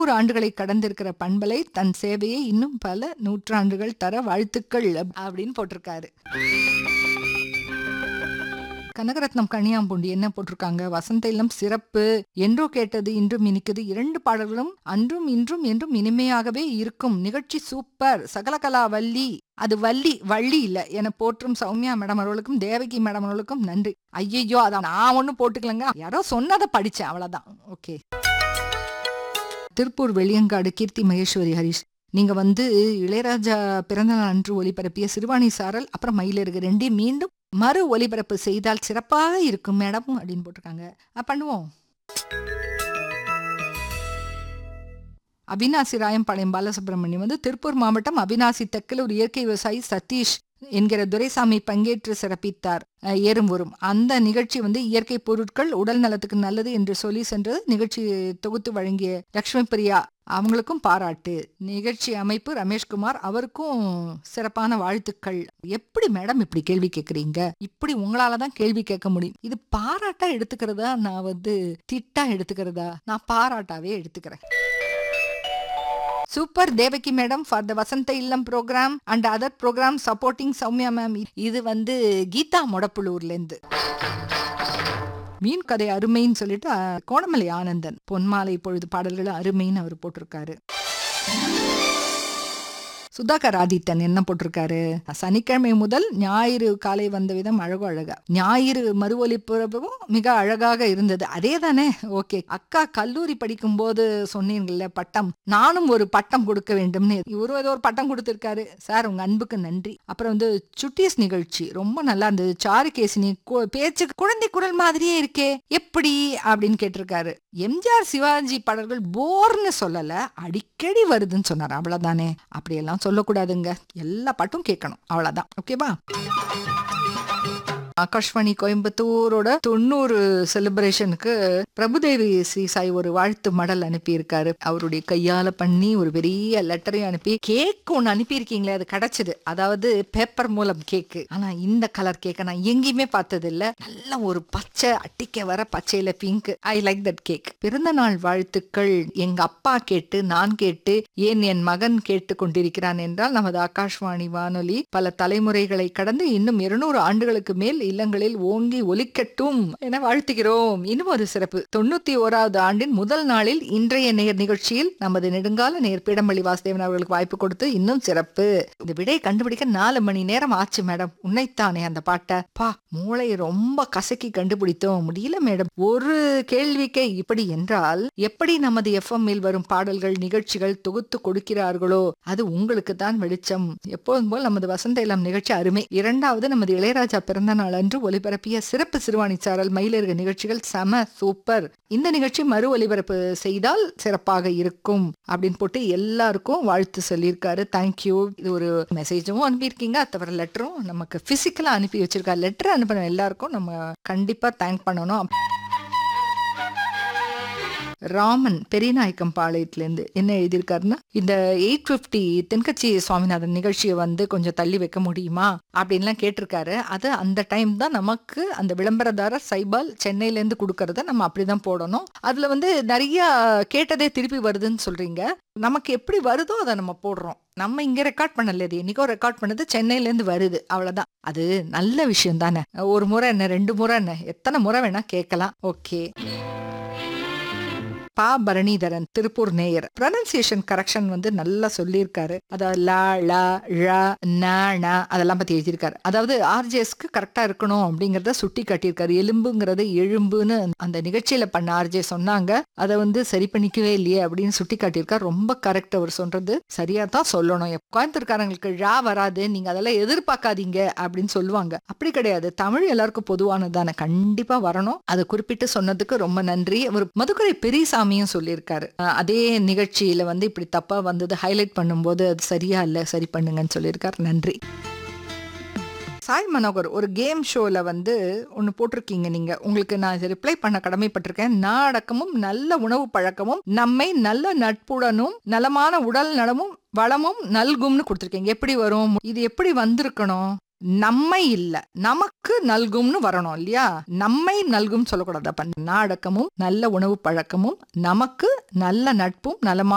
நூறு ஆண்டுகளை கடந்திருக்கிற பண்பலை தன் சேவையை இன்னும் பல நூற்றாண்டுகள் தர வாழ்த்துக்கள் அப்- அப்படின்னு போட்டிருக்காரு கனகரத்னம் கனியாம்பூண்டி என்ன போட்டிருக்காங்க வசந்த இல்லம் சிறப்பு என்றோ கேட்டது இன்றும் இனிக்குது இரண்டு பாடல்களும் அன்றும் இன்றும் என்றும் இனிமையாகவே இருக்கும் நிகழ்ச்சி சூப்பர் சகலகலா வள்ளி அது வள்ளி வள்ளி இல்ல என போற்றும் சௌமியா மேடம் அவர்களுக்கும் தேவகி மேடம் அவர்களுக்கும் நன்றி ஐயையோ அதான் நான் ஒண்ணும் போட்டுக்கலங்க யாரோ சொன்னதை படிச்சேன் அவ்வளவுதான் ஓகே திருப்பூர் வெளியங்காடு கீர்த்தி மகேஸ்வரி ஹரிஷ் நீங்க வந்து இளையராஜா பிறந்தநாள் அன்று ஒளிபரப்பிய சிறுவாணி சாரல் அப்புறம் மயிலிறகு ரெண்டையும் மீண்டும் மறு ஒளிபரப்பு செய்தால் சிறப்பாக இருக்கும் மேடம் அப்படின்னு போட்டிருக்காங்க அஹ் பண்ணுவோம் அவினாசி ராயம்பாளையம் பாலசுப்ரமணியம் வந்து திருப்பூர் மாவட்டம் அவினாசி தெற்கில் ஒரு இயற்கை விவசாயி சதீஷ் என்கிற துரைசாமி பங்கேற்று சிறப்பித்தார் அஹ் ஏறும் வரும் அந்த நிகழ்ச்சி வந்து இயற்கை பொருட்கள் உடல் நலத்துக்கு நல்லது என்று சொல்லி சென்றது நிகழ்ச்சி தொகுத்து வழங்கிய லக்ஷ்மி பிரியா அவங்களுக்கும் பாராட்டு நிகழ்ச்சி அமைப்பு ரமேஷ்குமார் அவருக்கும் சிறப்பான வாழ்த்துக்கள் எப்படி மேடம் இப்படி கேள்வி கேக்குறீங்க இப்படி உங்களால தான் கேள்வி கேட்க முடியும் இது பாராட்டா எடுத்துக்கிறதா நான் வந்து திட்டா எடுத்துக்கிறதா நான் பாராட்டாவே எடுத்துக்கிறேன் super Devaki madam for the Vasantha Illam program and other program supporting Soumya ma'am இது வந்து கீதா மொடப்புலூர்ல இருந்து மீன் கதை அருமைன்னு சொல்லிட்டு அஹ், கோணமலை ஆனந்தன் பொன்மாலை பொழுது பாடல்கள் அருமைன்னு அவர் போட்டிருக்காரு சுதாகர் ஆதித்தன் என்ன போட்டிருக்காரு சனிக்கிழமை முதல் ஞாயிறு காலை வந்த விதம் அழகோ அழகா ஞாயிறு மறு ஒலிபரப்பும் மிக அழகாக இருந்தது அதே தானே ஓகே அக்கா கல்லூரி படிக்கும் போது சொன்னீங்கல்ல பட்டம் நானும் ஒரு பட்டம் கொடுக்க வேண்டும்னு இவரும் ஏதோ ஒரு பட்டம் கொடுத்திருக்காரு சார் உங்க அன்புக்கு நன்றி அப்புறம் வந்து சுட்டீஸ் நிகழ்ச்சி ரொம்ப நல்லா இருந்தது சாருகேசினி கு- பேச்சு குழந்தை குரல் மாதிரியே இருக்கே எப்படி அப்படின்னு கேட்டிருக்காரு எம்ஜிஆர் சிவாஜி பாடல்கள் போர்னு சொல்லல அடிக்கடி வருதுன்னு சொன்னார் அவ்வளவுதானே அப்படியெல்லாம் சொல்லக்கூடாதுங்க எல்லா பாட்டும் கேட்கணும் அவ்வளவுதான் ஓகேவா ஆகாஷ்வாணி கோயம்புத்தூரோட தொண்ணூறு செலிப்ரேஷனுக்கு பிரபுதேவி ஸ்ரீ சாய் ஒரு வாழ்த்து மடல் அனுப்பியிருக்காரு அவருடைய கையால பண்ணி ஒரு பெரிய லெட்டரையும் அனுப்பி கேக் ஒன்று அனுப்பியிருக்கீங்களே அது கிடைச்சது அதாவது பேப்பர் மூலம் கேக்கு ஆனா இந்த கலர் கேக்கை நான் எங்கேயுமே பார்த்தது இல்ல நல்ல ஒரு பச்சை அட்டிக்க வர பச்சையில pink I like that cake பிறந்த நாள் வாழ்த்துக்கள் எங்க அப்பா கேட்டு நான் கேட்டு ஏன் என் மகன் கேட்டு கொண்டிருக்கிறான் என்றால் நமது ஆகாஷ்வாணி வானொலி பல தலைமுறைகளை கடந்து இன்னும் இருநூறு ஆண்டுகளுக்கு மேல் இல்லங்களில் ஓங்கி ஒலிக்கட்டும் என வாழ்த்துகிறோம் இன்னும் ஒரு சிறப்பு தொண்ணூத்தி ஓராவது ஆண்டின் முதல் நாளில் இன்றைய நேர் நிகழ்ச்சியில் நமது நெடுங்கால நேர் பீடமல்லி வாசுதேவன் அவர்களுக்கு வாய்ப்பு கொடுத்து இன்னும் சிறப்பு இந்த விடை கண்டுபிடிக்க நாலு மணி நேரம் ஆச்சு மேடம் உன்னைத்தானே அந்த பாட்டை பா மூளை ரொம்ப கசக்கி கண்டுபிடித்தோம் முடியல மேடம் ஒரு கேள்விக்கே இப்படி என்றால் எப்படி நமது எஃப்எம் இல் வரும் பாடல்கள் நிகழ்ச்சிகள் தொகுத்து கொடுக்கிறார்களோ அது உங்களுக்கு தான் வெளிச்சம் எப்போதும் போல் நமது வசந்த இளம் நிகழ்ச்சி அருமை இரண்டாவது நமது இளையராஜா பிறந்த நாள் அன்று ஒலிபரப்பிய சிறப்பு சிறுவாணி சாரல் மயிலிறகு நிகழ்ச்சிகள் செம சூப்பர் இந்த நிகழ்ச்சி மறு ஒலிபரப்பு செய்தால் சிறப்பாக இருக்கும் அப்படின்னு போட்டு எல்லாருக்கும் வாழ்த்து சொல்லியிருக்காரு தேங்க்யூ இது ஒரு மெசேஜும் அனுப்பியிருக்கீங்க அது தவிர லெட்டரும் நமக்கு பிசிக்கலா அனுப்பி வச்சிருக்காரு லெட்டர் அனுப்பின எல்லாருக்கும் நம்ம கண்டிப்பா தேங்க் பண்ணணும் ராமன் பெரியநாயக்கம் பாளையத்திலேருந்து என்ன எழுதியிருக்காருன்னா இந்த எயிட் ஃபிஃப்டி தென்கட்சி சுவாமிநாதன் நிகழ்ச்சியை வந்து கொஞ்சம் தள்ளி வைக்க முடியுமா அப்படின்லாம் கேட்டிருக்காரு அது அந்த டைம் தான் நமக்கு அந்த விளம்பரதாரர் சைபால் சென்னையிலேருந்து கொடுக்கறத நம்ம அப்படிதான் போடணும் அதுல வந்து நிறைய கேட்டதே திருப்பி வருதுன்னு சொல்றீங்க நமக்கு எப்படி வருதோ அதை நம்ம போடுறோம் நம்ம இங்க ரெக்கார்ட் பண்ணல இது என்னைக்கோ ரெக்கார்ட் பண்ணது சென்னையில இருந்து வருது அவ்வளவுதான் அது நல்ல விஷயம் தானே ஒரு முறை என்ன ரெண்டு முறை என்ன எத்தனை முறை வேணா கேட்கலாம் ஓகே பா பரணிதரன் திருப்பூர் நேயர் ப்ரொனன்சியேஷன் கரெக்ஷன் வந்து நல்லா சொல்லியிருக்காரு அதாவது லா ழ ழ ந ண அதெல்லாம் பத்தி எழுதியிருக்காரு அதாவது ஆர்ஜேஸ்க்கு கரெக்டா இருக்கணும் அப்படிங்கறத சுட்டி காட்டியிருக்காரு எலும்புங்கிறது எழும்புன்னு அந்த நிகழ்ச்சியில பண்ண ஆர்ஜே சொன்னாங்க அதை வந்து சரி பண்ணிக்கவே இல்லையே அப்படின்னு சுட்டி காட்டியிருக்காரு ரொம்ப கரெக்ட் அவர் சொல்றது சரியா தான் சொல்லணும் எப்ப கோயம்புத்தூர்காரங்களுக்கு ழா வராது நீங்க அதெல்லாம் எதிர்பார்க்காதீங்க அப்படின்னு சொல்லுவாங்க அப்படி கிடையாது தமிழ் எல்லாருக்கும் பொதுவானது தானே கண்டிப்பா வரணும் அதை குறிப்பிட்டு சொன்னதுக்கு ரொம்ப நன்றி அவர் மதுக்கரை பெரியசாமியும் சொல்லியிருக்காரு அஹ் அதே நிகழ்ச்சியில வந்து இப்படி தப்பா வந்தது ஹைலைட் பண்ணும்போது அது சரியா இல்ல சரி பண்ணுங்கன்னு சொல்லியிருக்காரு நன்றி சாய் மனோகர் ஒரு கேம் ஷோல வந்து ஒன்னு போட்டிருக்கீங்க நீங்க உங்களுக்கு நான் ரிப்ளை பண்ண கடமைப்பட்டிருக்கேன் நாடகமும் நல்ல உணவு பழக்கமும் நம்மை நல்ல நட்புடனும் நலமான உடல் நலமும் வளமும் நல்கும்னு கொடுத்துருக்கீங்க எப்படி வரும் இது எப்படி வந்திருக்கணும் நம்மை இல்ல நமக்கு நல்கும்னு வரணும் இல்லையா நம்மை நல்கும் சொல்லக்கூடாது அப்ப நாடகமும் நல்ல உணவு பழக்கமும் நமக்கு நல்ல நட்பும் நலமான